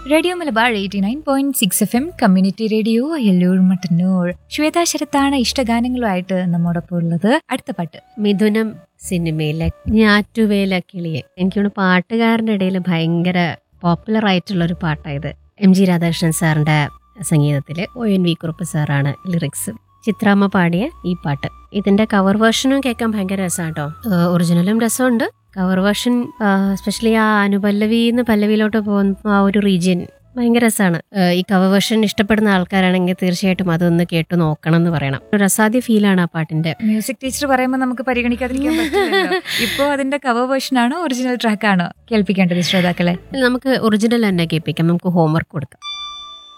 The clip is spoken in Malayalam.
radio Malabar eighty nine point six F M community radio Ayallur Mattannur Shweta ശരത്താണ് ഇഷ്ടഗാനങ്ങളുമായിട്ട് നമ്മോടൊപ്പം ഉള്ളത് അടുത്ത പാട്ട് മിഥുനം സിനിമയിലെ ഞാറ്റുവേല കിളിയെ എനിക്കൊന്ന് പാട്ടുകാരൻ്റെ ഇടയിൽ ഭയങ്കര പോപ്പുലർ ആയിട്ടുള്ള ഒരു പാട്ടായത് എം ജി രാധാകൃഷ്ണൻ സാറിന്റെ സംഗീതത്തിൽ ഒ എൻ വി കുറുപ്പ് സാറാണ് ലിറിക്സ് ചിത്രാമ്മ പാടിയ ഈ പാട്ട് ഇതിന്റെ കവർ വേർഷനും കേൾക്കാൻ ഭയങ്കര രസമാണ് കേട്ടോ ഒറിജിനലും രസമുണ്ട് കവർ വേർഷൻ സ്പെഷ്യലി ആ അനുപല്ലവിന്ന് പല്ലവിയിലോട്ട് പോകുന്ന ആ ഒരു റീജിയൻ ഭയങ്കര രസമാണ് ഈ കവർ വേർഷൻ ഇഷ്ടപ്പെടുന്ന ആൾക്കാരാണെങ്കിൽ തീർച്ചയായിട്ടും അതൊന്ന് കേട്ടു നോക്കണം എന്ന് പറയണം ഒരു അസാധ്യ ഫീലാണ് ആ പാട്ടിന്റെ മ്യൂസിക് ടീച്ചർ പറയുമ്പോൾ നമുക്ക് പരിഗണിക്കാതിരിക്കാൻ പറ്റില്ലല്ലോ ഇപ്പോ അതിന്റെ കവർ വേർഷൻ ആണോ ഒറിജിനൽ ട്രാക്ക് ആണോ കേൾപ്പിക്കേണ്ടത് ശ്രോതാക്കളെ നമുക്ക് ഒറിജിനൽ തന്നെ കേൾപ്പിക്കാം നമുക്ക് ഹോംവർക്ക് കൊടുക്കാം